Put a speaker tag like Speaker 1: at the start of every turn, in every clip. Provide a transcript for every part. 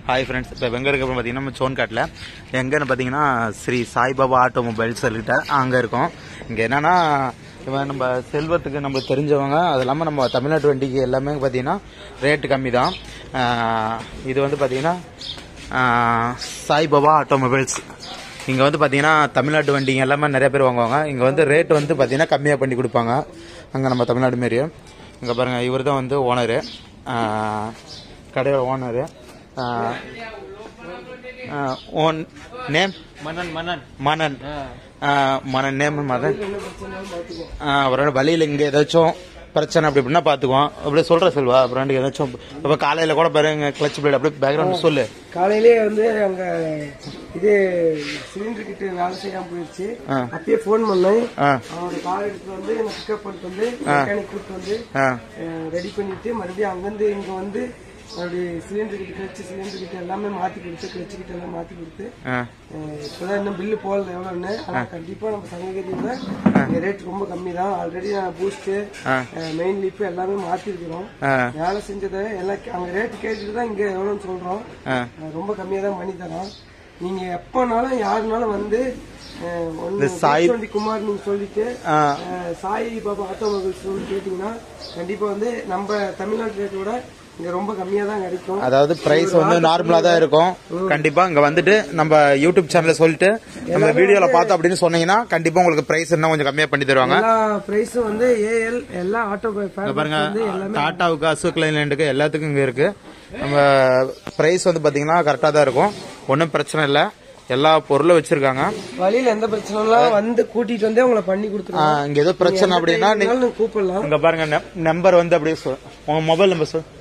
Speaker 1: Hi friends இப்போ எங்கே இருக்க பார்த்தீங்கன்னா நம்ம சோன்காட்டில் எங்கன்னு பார்த்தீங்கன்னா ஸ்ரீ சாய்பாபா ஆட்டோமொபைல்ஸ் சொல்லிட்டு அங்கே இருக்கோம் இங்கே என்னன்னா இவன் நம்ம செல்வத்துக்கு நம்ம தெரிஞ்சவங்க அது இல்லாமல் நம்ம தமிழ்நாட்டு வண்டிக்கு எல்லாமே பார்த்தீங்கன்னா ரேட்டு கம்மி தான் இது வந்து பார்த்தீங்கன்னா ஆஹ், சாய்பாபா ஆட்டோமொபைல்ஸ் இங்கே வந்து பார்த்தீங்கன்னா தமிழ்நாட்டு வண்டிங்க எல்லாமே நிறைய பேர் வாங்குவாங்க இங்கே வந்து ரேட் வந்து பார்த்தீங்கன்னா கம்மியாக பண்ணி கொடுப்பாங்க அங்கே நம்ம தமிழ்நாடு மாரியே இங்கே பாருங்கள் இவர் தான் வந்து ஓனரு கடையோட ஓனரு ஓன் நேம்
Speaker 2: மன்னன் மன்னன்
Speaker 1: மனன் மனன் நேம் மதன் அவரோட வழியில் இங்கே ஏதாச்சும் பிரச்சனை அப்படி இப்படின்னா பார்த்துக்குவோம் அப்படி சொல்கிற செல்வா அப்புறம் ஏதாச்சும் இப்போ காலையில் கூட பாருங்க கிளச் பிளேட் அப்படியே பேக்ரவுண்ட் சொல்லு
Speaker 2: காலையிலே வந்து அங்க இது சிலிண்டர் கிட்ட வேலை செய்யாம போயிடுச்சு
Speaker 1: ஆ.
Speaker 2: அப்பயே ஃபோன் பண்ணேன்
Speaker 1: ஆ
Speaker 2: அவரோட கார் எடுத்து வந்து என்ன பிக்கப் பண்ணிட்டு வந்து மெக்கானிக் கூட்டு வந்து
Speaker 1: ஆ
Speaker 2: ரெடி பண்ணிட்டு மறுபடியும் அங்கிருந்து இங்க வந்து மறுபடியும் சிலிண்டர் கிட்ட கிளச்சு சிலிண்டர் கிட்ட எல்லாமே மாத்தி கொடுத்து கிளச்சு கிட்ட எல்லாம் மாத்தி கொடுத்து
Speaker 1: ஆ
Speaker 2: அஹ் இப்பதான் இன்னும் பில்லு போடல எவ்வளோன்னு ஆனா கண்டிப்பா நம்ம சங்ககிரியில ரேட் ரொம்ப கம்மி தான் ஆல்ரெடி நான் பூஸ்ட்
Speaker 1: ஆ.
Speaker 2: மெயின் லீப் எல்லாமே மாத்தி இருக்கிறோம்
Speaker 1: ஆ
Speaker 2: வேலை செஞ்சதை எல்லாம் அங்க ரேட் கேட்டுட்டு தான் இங்க எவ்வளோன்னு சொல்றோம்
Speaker 1: ஆ
Speaker 2: அஹ் ரொம்ப கம்மியா தான் பண்ணி தரோம் நீங்க எப்பனாலும் யாருனாலும் வந்து அஹ், ஒண்ணு
Speaker 1: சாய்-
Speaker 2: பேசுவண்டி குமார் நீங்க சொல்லிட்டு
Speaker 1: ஆ
Speaker 2: அஹ், சாய் பாபா ஆட்டோமொபைல்ஸ் சொல்லி கேட்டீங்கன்னா கண்டிப்பா வந்து நம்ம தமிழ்நாட்டு ரேட்டோட இங்க ரொம்ப கம்மியா தான் கிடைக்கும்
Speaker 1: அதாவது பிரைஸ் வந்து நார்மலா தான் இருக்கும் கண்டிப்பா இங்க வந்துட்டு நம்ம யூடியூப் சேனல்ல சொல்லிட்டு நம்ம வீடியோல பார்த்தோம் அப்படின்னு சொன்னீங்கன்னா கண்டிப்பா உங்களுக்கு பிரைஸ் இன்னும் கொஞ்சம் கம்மியா பண்ணி தருவாங்க
Speaker 2: எல்லா பிரைஸும் வந்து ஏஎல் எல்லா ஆட்டோ
Speaker 1: இங்க பாருங்க டாட்டாவுக்கு அசோக் லைலாண்டுக்கு எல்லாத்துக்கும் இங்க இருக்கு நம்ம பிரைஸ் வந்து பாத்தீங்கன்னா கரெக்டா தான் இருக்கும் ஒன்றும் பிரச்சனை இல்லை எல்லா பொருளும் வச்சிருக்காங்க
Speaker 2: வழியில எந்த பிரச்சனைலாம் வந்து கூட்டிட்டு வந்தே உங்களை பண்ணி
Speaker 1: ஆ,
Speaker 2: கொடுத்துருவோம்
Speaker 1: இங்க ஏதோ பிரச்சனை அப்படின்னா நீ-
Speaker 2: நீங்க கூப்பிடலாம்
Speaker 1: இங்க பாருங்க நம்பர் வந்து அப்படியே சொல் உங்க மொபைல் நம்பர் சொல்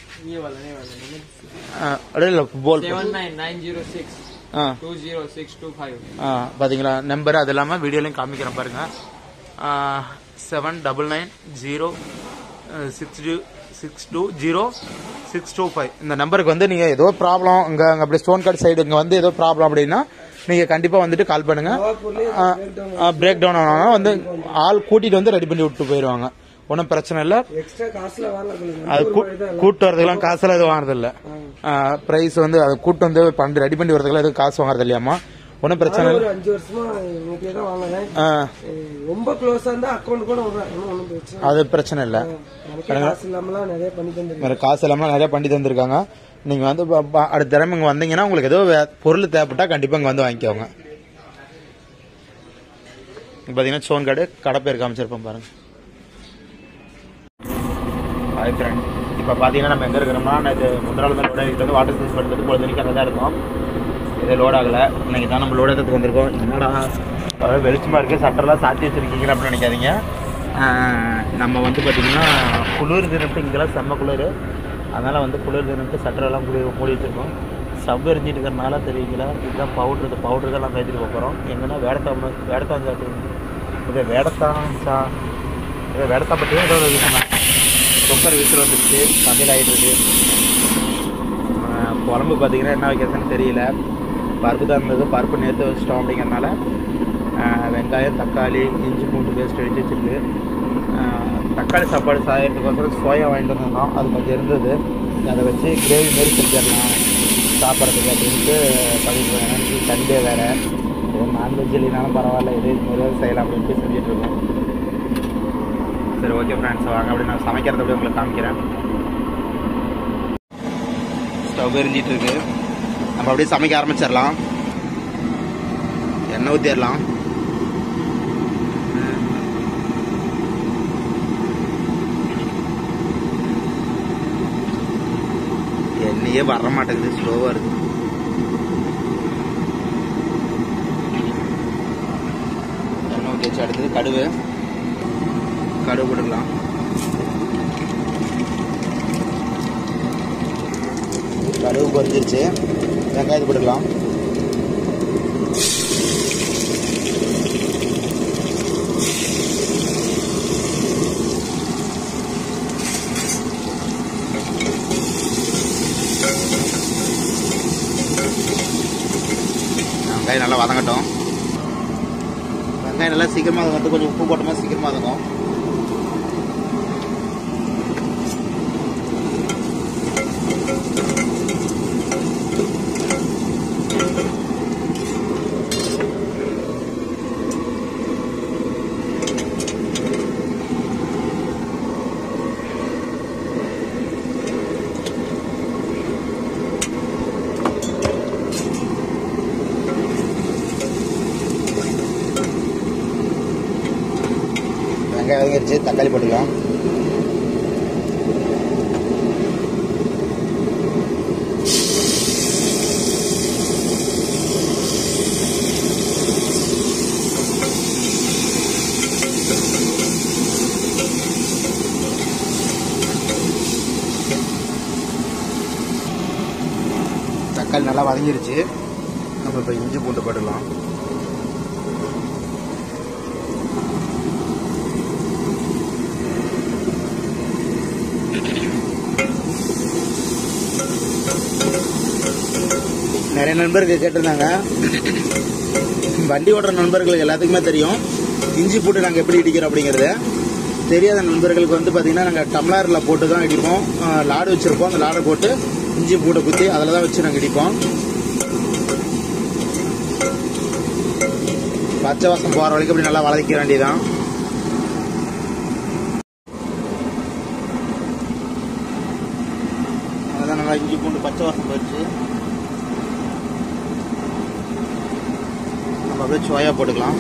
Speaker 1: ஆ, அப்படியே இல்ல போல்
Speaker 3: seven nine nine zero six
Speaker 1: ஆ
Speaker 3: two zero six two five.
Speaker 1: ஆ, பாத்தீங்களா நம்பர் அது இல்லாம வீடியோலையும் காமிக்கிறேன் பாருங்க seven double nine zero six two six two zero six two five இந்த நம்பருக்கு வந்து நீங்க ஏதோ ப்ராப்ளம் இங்க அங்க அப்படியே ஸ்டோன் கார்டு சைடு இங்க வந்து ஏதோ ப்ராப்ளம் அப்படின்னா நீங்க கண்டிப்பா வந்துட்டு கால் பண்ணுங்க பிரேக் டவுன் ஆனா வந்து ஆள் கூட்டிட்டு வந்து ரெடி பண்ணி விட்டு போயிருவாங்க ஒன்றும் பிரச்சனை இல்லை
Speaker 2: எக்ஸ்ட்ரா காசுல வாங்கலாம்
Speaker 1: அது கூ- கூட்டு வரதுக்கெல்லாம் காசெல்லாம் எதுவும் வாங்குறது இல்ல பிரைஸ் வந்து அது கூட்டு வந்து பண்ணி ரெடி பண்ணி வரதுக்கெல்லாம் எதுவும் காசு வாங்குறது இல்லையாமா ஒன்றும் பிரச்சனை இல்லை
Speaker 2: ஒரு அஞ்சு வருஷமா உங்ககிட்ட தான் வாங்கினேன்
Speaker 1: ஆ,
Speaker 2: ரொம்ப க்ளோஸா இருந்தா அக்கௌண்ட் கூட விடுறேன் ஒன்றும் ஒன்றும் பிரச்சனை இல்லை.
Speaker 1: அது பிரச்சனை இல்லை
Speaker 2: எனக்கே காசு இல்லாமலாம் நிறைய பண்ணி தந்துருக்கேன்
Speaker 1: வேற காசு இல்லாமல் நிறைய பண்ணி தந்திருக்காங்க நீங்க வந்து ப- ப- அடுத்த தடவை இங்க வந்தீங்கன்னா உங்களுக்கு ஏதோ வே- பொருள் தேவைப்பட்டா கண்டிப்பா இங்க வந்து வாங்கிக்கோங்க இங்க பாத்தீங்கன்னா சோன் கடை கடை பேர் காமிச்சிருப்போம் பாருங்க ஹாய் ஃப்ரெண்ட் இப்போ பார்த்தீங்கன்னா நம்ம எங்கே இருக்கிறோம்னா நேற்று முந்திராள் மேல் லோட் ஆகிட்டு வந்து வாட்டர் சர்வீஸ் பண்ணுறது பொழுதுனிக்கு அங்கே தான் இருக்கோம் இது லோட் ஆகலை இன்னைக்கு தான் நம்ம லோட் எடுத்துக்கு வந்திருக்கோம் என்னடா அதாவது வெளிச்சமாக இருக்குது சட்டரெல்லாம் சாத்தி வச்சிருக்கீங்க அப்படின்னு நினைக்காதீங்க ஆஹ் நம்ம வந்து பார்த்தீங்கன்னா குளிர் தினத்து இங்கெல்லாம் செம்ம குளிர் அதனால் வந்து குளிர் தினத்து சட்டரெல்லாம் மூடி மூடி வச்சிருக்கோம் ஸ்டவ் எரிஞ்சிட்டு இருக்கிறனால தெரியுங்களா இதுதான் பவுட்ரு இந்த பவுட்ரு தான் நம்ம ஏற்றிட்டு போகிறோம் எங்கன்னா வேடத்தாம வேடத்தாஞ்சாட்டு இது வேடத்தாஞ்சா இது வேடத்தாம்பட்டியும் ஏதோ ஒரு விஷயம் குக்கர் விசில் வந்துருச்சு சமையல் ஆகிட்டு இருக்கு ஆஹ் குழம்பு பார்த்தீங்கன்னா என்ன வைக்கிறதுன்னு தெரியல பருப்பு தான் இருந்தது பருப்பு நேற்று வச்சிட்டோம் அப்படிங்கிறனால ஆஹ் வெங்காயம் தக்காளி இஞ்சி பூண்டு பேஸ்ட் எடுத்து வச்சிருக்கு ஆஹ் தக்காளி சாப்பாடு சாயறதுக்கோசரம் சோயா வாங்கிட்டு வந்திருந்தோம் அது கொஞ்சம் இருந்தது அதை வச்சு கிரேவி மாரி செஞ்சிடலாம் சாப்பிட்றதுக்கு அப்படின்ட்டு பண்ணிட்டு இருக்கோம். எனக்கு சண்டே வேறு நான்வெஜ் இல்லைனாலும் பரவாயில்ல எது இதுமாதிரி செய்யலாம் அப்படின்ட்டு செஞ்சுட்டு இருக்கோம் சரி ஓகே ஃப்ரெண்ட்ஸ் வாங்க அப்படி நான் சமைக்கிறது அப்படி உங்களுக்கு காமிக்கிறேன் ஸ்டவ் எரிஞ்சிட்டு இருக்கு நம்ம அப்படியே சமைக்க ஆரம்பிச்சிடலாம் எண்ணெய் ஊற்றிடலாம் எண்ணெயே வர மாட்டேங்குது ஸ்லோவாக இருக்கு எண்ணெய் ஊற்றி வச்சு அடுத்தது கடுகு கடுகு போட்டுக்கலாம் கடுகு பொரிஞ்சிருச்சு வெங்காயத்தை போட்டுக்கலாம் வெங்காயம் நல்லா வதங்கட்டும் வெங்காயம் நல்லா சீக்கிரமாக வதங்கிறது கொஞ்சம் உப்பு போட்டோமா சீக்கிரமாக வதங்கும் வதங்கிருச்சு தக்காளி போட்டுக்கலாம் தக்காளி நல்லா வதங்கிருச்சு நம்ம இப்போ இஞ்சி பூண்டு போட்டுக்கலாம் நிறைய நண்பர்கள் கேட்டிருந்தாங்க வண்டி ஓட்டுற நண்பர்களுக்கு எல்லாத்துக்குமே தெரியும் இஞ்சி போட்டு நாங்கள் எப்படி இடிக்கிறோம் அப்படிங்கிறது தெரியாத நண்பர்களுக்கு வந்து பார்த்தீங்கன்னா நாங்கள் டம்ளரில் போட்டு தான் இடிப்போம் ஆஹ் லாடு வச்சுருப்போம் அந்த லாடை போட்டு இஞ்சி பூட்டை குத்தி அதில் தான் வச்சு நாங்கள் இடிப்போம் பச்சை வாசம் போகிற வரைக்கும் அப்படி நல்லா வதக்கிற வேண்டியதான் அதான் நல்லா இஞ்சி பூண்டு பச்சை வாசம் போயிடுச்சு நம்ம அப்படியே சோயா போட்டுக்கலாம்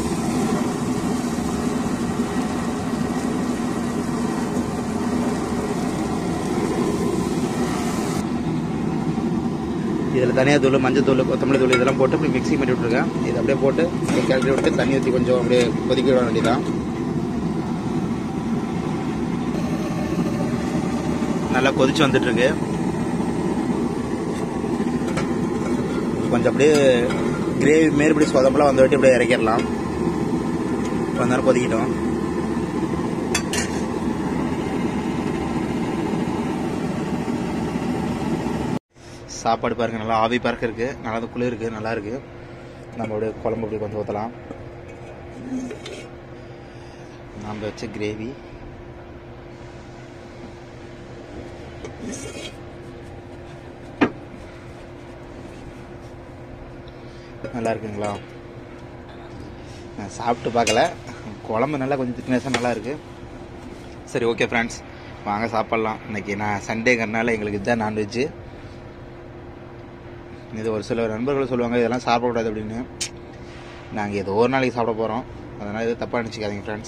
Speaker 1: இதில் தனியாக தூள் மஞ்சள் தூள் கொத்தமல்லி தூள் இதெல்லாம் போட்டு இப்படி மிக்ஸி பண்ணி விட்ருக்கேன் இதை அப்படியே போட்டு கிளறி விட்டு தண்ணி ஊற்றி கொஞ்சம் அப்படியே கொதிக்க விட வேண்டியதான் நல்லா கொதிச்சு வந்துட்டு இருக்கு கொஞ்சம் அப்படியே கிரேவி மாரி இப்படி சொதப்பெல்லாம் வந்து விட்டு அப்படியே இறக்கிடலாம் கொஞ்ச நேரம் கொதிக்கிட்டோம் சாப்பாடு பாருங்க நல்லா ஆவி பறக்க இருக்கு நல்லா தான் குளிர் இருக்கு நல்லா இருக்கு நம்ம அப்படியே குழம்பு அப்படியே கொஞ்சம் ஊற்றலாம் நம்ம வச்ச கிரேவி நல்லா இருக்குங்களா நான் சாப்பிட்டு பார்க்கல குழம்பு நல்லா கொஞ்சம் திக்னஸாக நல்லா இருக்கு சரி ஓகே ஃப்ரெண்ட்ஸ் வாங்க சாப்பிட்லாம் இன்னைக்கு நான் சண்டேங்கிறனால எங்களுக்கு இதுதான் நான்வெஜ்ஜு இது ஒரு சில நண்பர்கள் சொல்லுவாங்க இதெல்லாம் சாப்பிடக்கூடாது அப்படின்னு நாங்கள் ஏதோ ஒரு நாளைக்கு சாப்பிட போகிறோம் அதனால் இது தப்பாக நினச்சிக்காதீங்க ஃப்ரெண்ட்ஸ்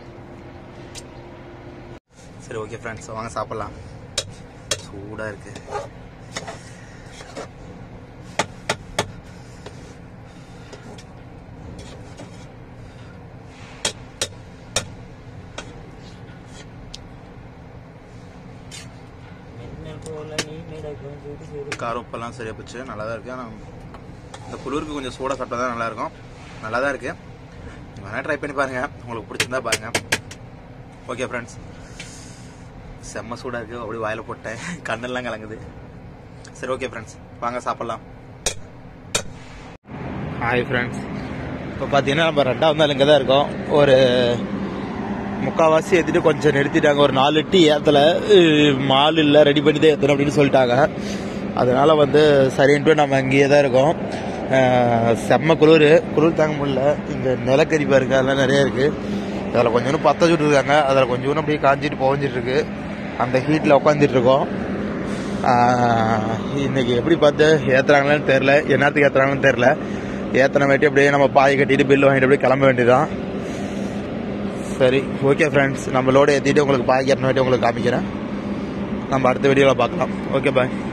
Speaker 1: சரி ஓகே ஃப்ரெண்ட்ஸ் வாங்க சாப்பிட்லாம் சூடாக இருக்கு காரம் உப்பெல்லாம் சரியாக போச்சு நல்லா தான் இருக்குது ஆனால் இந்த குளிருக்கு கொஞ்சம் சூடாக சாப்பிட்டா தான் நல்லாயிருக்கும் நல்லா தான் இருக்குது நீங்கள் வேணால் ட்ரை பண்ணி பாருங்கள் உங்களுக்கு பிடிச்சிருந்தா பாருங்கள் ஓகே ஃப்ரெண்ட்ஸ் செம்ம சூடாக இருக்குது அப்படியே வாயில் போட்டேன் கண்ணெல்லாம் கலங்குது சரி ஓகே ஃப்ரெண்ட்ஸ் வாங்க சாப்பிட்லாம் ஹாய் ஃப்ரெண்ட்ஸ் இப்போ பார்த்தீங்கன்னா நம்ம ரெண்டாவது நாள் இங்கே தான் இருக்கோம் ஒரு முக்கால்வாசி ஏற்றிட்டு கொஞ்சம் நிறுத்திட்டாங்க ஒரு நாலு டீ ஏற்றலை மால் இல்லை ரெடி பண்ணி தான் ஏற்றணும் அப்படின்னு சொல்லிட்டாங்க அதனால வந்து சரின்ட்டு நம்ம இங்கேயே தான் இருக்கோம் அஹ் செம்ம குளிர் குளிர் தாங்க முடியல இங்கே நிலக்கரி பாருங்க அதெல்லாம் நிறைய இருக்குது அதில் கொஞ்சோண்டு பற்ற சுட்டுருக்காங்க அதில் கொஞ்சோண்டு அப்படியே காஞ்சிட்டு புகஞ்சிட்டு இருக்கு அந்த ஹீட்டில் உட்காந்துட்டு இருக்கோம் ஆஹ் இன்னைக்கு எப்படி பார்த்து ஏற்றுறாங்களான்னு தெரில என்னத்துக்கு ஏற்றுறாங்கன்னு தெரில ஏத்தனை வேட்டி அப்படியே நம்ம பாய் கட்டிட்டு பில் வாங்கிட்டு அப்படியே கிளம்ப வேண்டியதான் சரி ஓகே ஃப்ரெண்ட்ஸ் நம்ம லோடு ஏற்றிட்டு உங்களுக்கு பாய் கட்டின வேட்டி உங்களுக்கு காமிக்கிறேன் நம்ம அடுத்த வீடியோவில் பார்க்கலாம் ஓகே பாய்